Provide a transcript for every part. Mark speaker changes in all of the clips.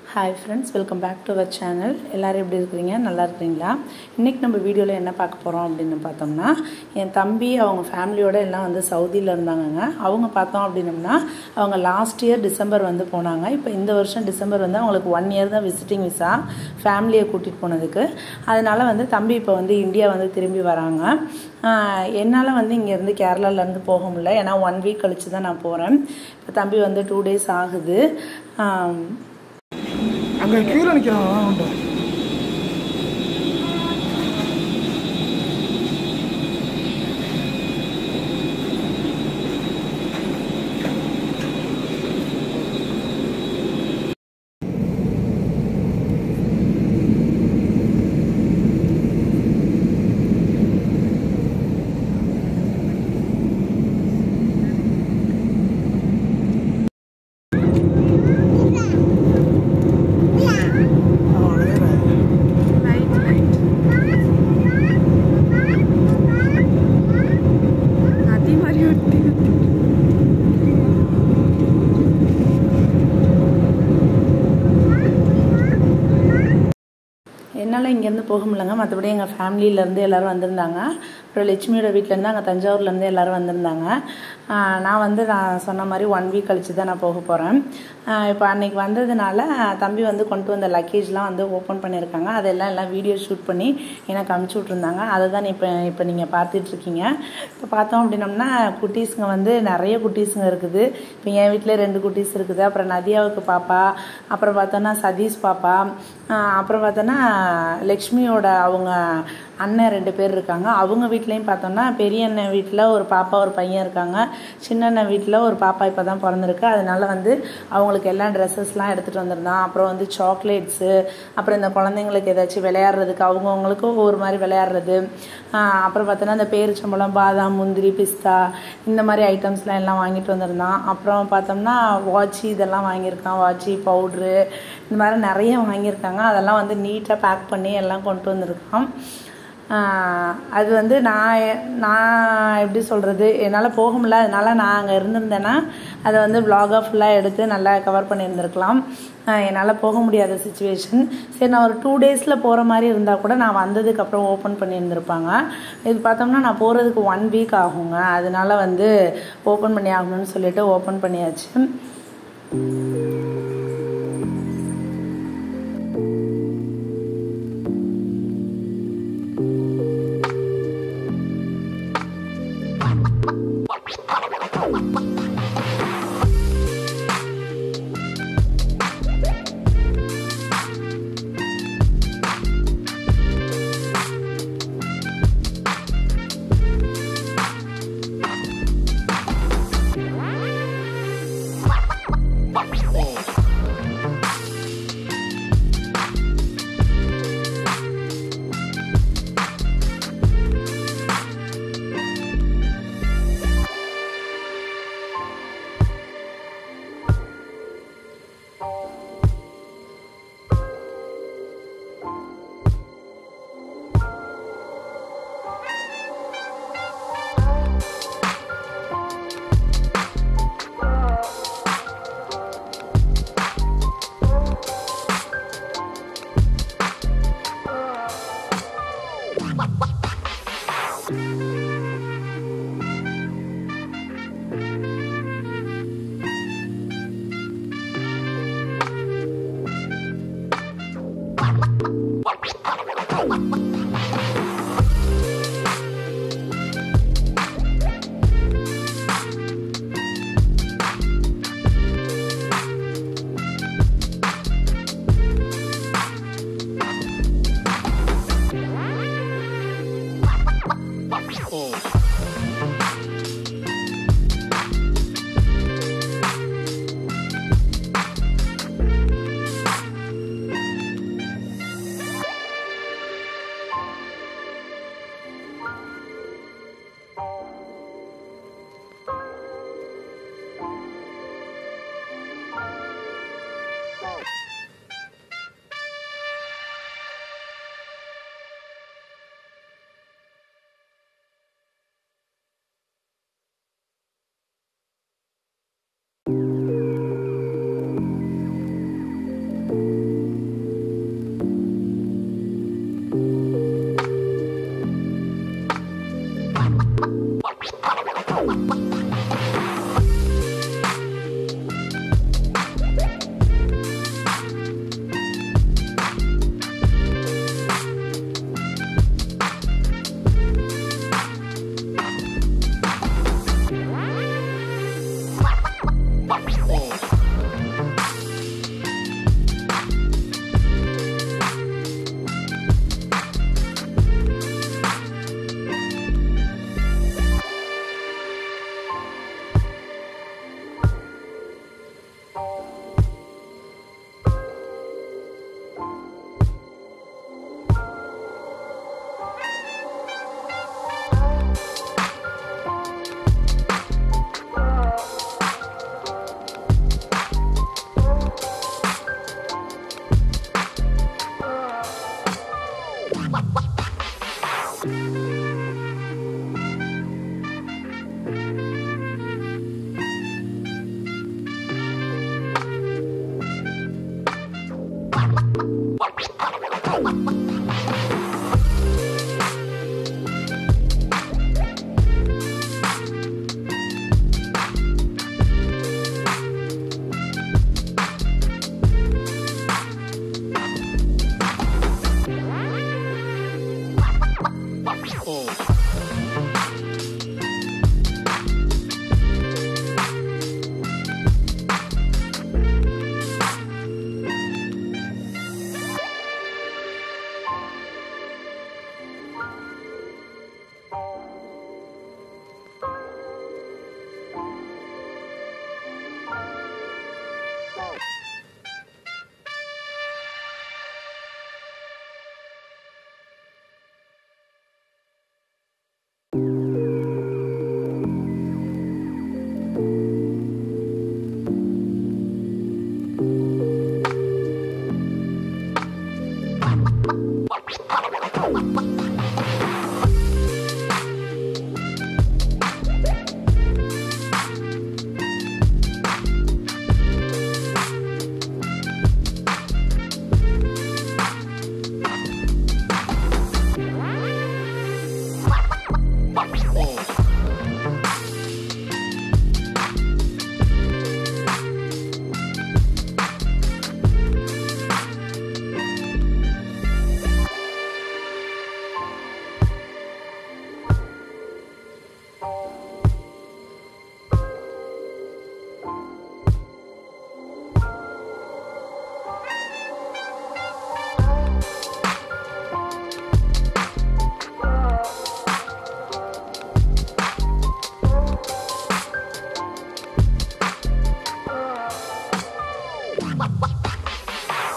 Speaker 1: hi friends welcome back to our channel எல்லோரும் எப்படி இருக்கிறீங்க நல்லா இருக்கிறீங்களா இன்றைக்கி நம்ம வீடியோவில் என்ன பார்க்க போகிறோம் அப்படின்னு பார்த்தோம்னா என் தம்பி அவங்க ஃபேமிலியோடு எல்லாம் வந்து சவுதியில் இருந்தாங்கங்க அவங்க பார்த்தோம் அப்படின்னம்னா அவங்க லாஸ்ட் இயர் டிசம்பர் வந்து போனாங்க இப்போ இந்த வருஷம் டிசம்பர் வந்து அவங்களுக்கு ஒன் இயர் தான் விசிட்டிங் விசா ஃபேமிலியை கூட்டிகிட்டு போனதுக்கு அதனால் வந்து தம்பி இப்போ வந்து இந்தியா வந்து திரும்பி வராங்க என்னால் வந்து இங்கேருந்து கேரளாலேருந்து போக முடியல ஏன்னா ஒன் வீக் கழித்து தான் நான் போகிறேன் இப்போ தம்பி வந்து டூ டேஸ் ஆகுது
Speaker 2: அங்கே கீழே நிற்கிறான் உண்டு
Speaker 1: என்னால் இங்கேருந்து போக முடியலங்க மற்றபடி எங்கள் ஃபேமிலியிலேருந்து எல்லோரும் வந்திருந்தாங்க அப்புறம் லட்சுமியோட வீட்டிலேருந்து அங்கே தஞ்சாவூர்லேருந்து எல்லோரும் வந்திருந்தாங்க நான் வந்து நான் சொன்ன மாதிரி ஒன் வீக் கழித்து தான் நான் போக போகிறேன் இப்போ அன்றைக்கி வந்ததுனால தம்பி வந்து கொண்டு வந்த லக்கேஜ்லாம் வந்து ஓப்பன் பண்ணியிருக்காங்க அதெல்லாம் எல்லாம் வீடியோ ஷூட் பண்ணி எனக்கு அமுச்சு விட்ருந்தாங்க அதை தான் இப்போ இப்போ நீங்கள் பார்த்துட்ருக்கீங்க இப்போ பார்த்தோம் அப்படின்னம்னா குட்டீஸுங்க வந்து நிறைய குட்டீஸுங்க இருக்குது இப்போ என் வீட்டில் ரெண்டு குட்டீஸ் இருக்குது அப்புறம் நதியாவுக்கு பாப்பா அப்புறம் பார்த்தோன்னா சதீஷ் பாப்பா அப்புறம் பார்த்தோன்னா லக்ஷ்மியோட அவங்க அண்ணன் ரெண்டு பேர் இருக்காங்க அவங்க வீட்லேயும் பார்த்தோன்னா பெரிய அண்ணன் வீட்டில் ஒரு பாப்பா ஒரு பையன் இருக்காங்க சின்ன அண்ணன் வீட்டில் ஒரு பாப்பா இப்போ தான் பிறந்திருக்கு அதனால வந்து அவங்களுக்கு எல்லாம் ட்ரெஸ்ஸஸ்லாம் எடுத்துகிட்டு வந்திருந்தான் அப்புறம் வந்து சாக்லேட்ஸு அப்புறம் இந்த குழந்தைங்களுக்கு ஏதாச்சும் விளையாடுறதுக்கு அவங்கவுங்களுக்கும் ஒரு மாதிரி விளையாடுறது அப்புறம் பார்த்தோன்னா இந்த பேரிச்சம்பழம் பாதாம் முந்திரி பிஸ்தா இந்த மாதிரி ஐட்டம்ஸ்லாம் எல்லாம் வாங்கிட்டு வந்திருந்தான் அப்புறம் பார்த்தோம்னா வாட்சி இதெல்லாம் வாங்கியிருக்கான் வாட்சி பவுட்ரு இந்த மாதிரி நிறைய வாங்கியிருக்காங்க அதெல்லாம் வந்து நீட்டாக பேக் பண்ணி எல்லாம் கொண்டு வந்திருக்கான் அது வந்து நான் நான் எப்படி சொல்கிறது என்னால் போக முடியல அதனால் நான் அங்கே இருந்திருந்தேன்னா அதை வந்து ப்ளாகாக ஃபுல்லாக எடுத்து நல்லா கவர் பண்ணியிருந்திருக்கலாம் என்னால் போக முடியாத சுச்சுவேஷன் சரி நான் ஒரு டூ டேஸில் போகிற மாதிரி இருந்தால் கூட நான் வந்ததுக்கப்புறம் ஓப்பன் பண்ணியிருந்திருப்பாங்க இது பார்த்தோம்னா நான் போகிறதுக்கு ஒன் வீக் ஆகுங்க அதனால வந்து ஓப்பன் பண்ணி ஆகணும்னு சொல்லிட்டு ஓப்பன் பண்ணியாச்சு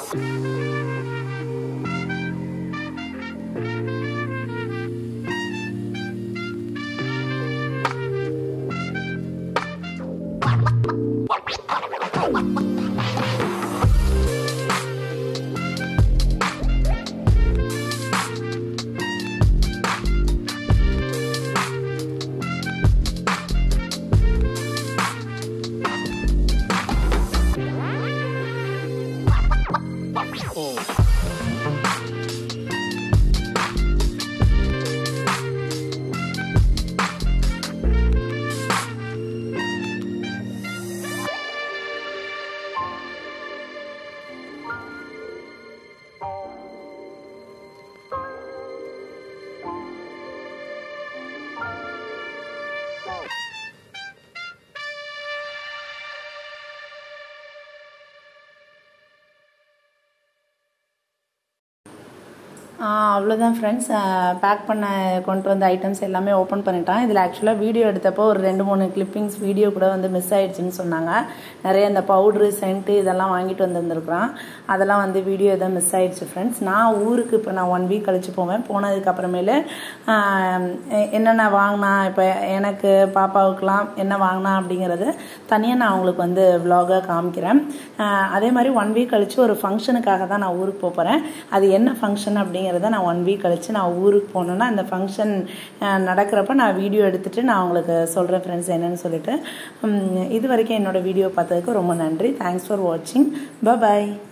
Speaker 1: அவ்வளோதான் ஃப்ரெண்ட்ஸ் பேக் பண்ண கொண்டு வந்த ஐட்டம்ஸ் எல்லாமே ஓப்பன் பண்ணிட்டான் இதில் ஆக்சுவலாக வீடியோ எடுத்தப்போ ஒரு ரெண்டு மூணு கிளிப்பிங்ஸ் வீடியோ கூட வந்து மிஸ் ஆயிடுச்சுன்னு சொன்னாங்க நிறைய இந்த பவுட்ரு சென்ட்டு இதெல்லாம் வாங்கிட்டு வந்திருந்துருக்குறான் அதெல்லாம் வந்து வீடியோ எதாவது மிஸ் ஆயிடுச்சு ஃப்ரெண்ட்ஸ் நான் ஊருக்கு இப்போ நான் ஒன் வீக் கழிச்சு போவேன் போனதுக்கு அப்புறமேலு என்னென்ன வாங்கினா இப்போ எனக்கு பாப்பாவுக்கெலாம் என்ன வாங்கினா அப்படிங்கிறது தனியாக நான் அவங்களுக்கு வந்து விலாகாக காமிக்கிறேன் அதே மாதிரி ஒன் வீக் கழிச்சு ஒரு ஃபங்க்ஷனுக்காக தான் நான் ஊருக்கு போக போகிறேன் அது என்ன ஃபங்க்ஷன் அப்படிங்கிறத நான் ஒன் வீக் கழிச்சு நான் ஊருக்கு போனேன்னா அந்த ஃபங்க்ஷன் நடக்கிறப்ப நான் வீடியோ எடுத்துகிட்டு நான் உங்களுக்கு சொல்கிறேன் ஃப்ரெண்ட்ஸ் என்னன்னு சொல்லிட்டு இது வரைக்கும் என்னோடய வீடியோ பார்த்ததுக்கு ரொம்ப நன்றி தேங்க்ஸ் ஃபார் வாட்சிங் பாய்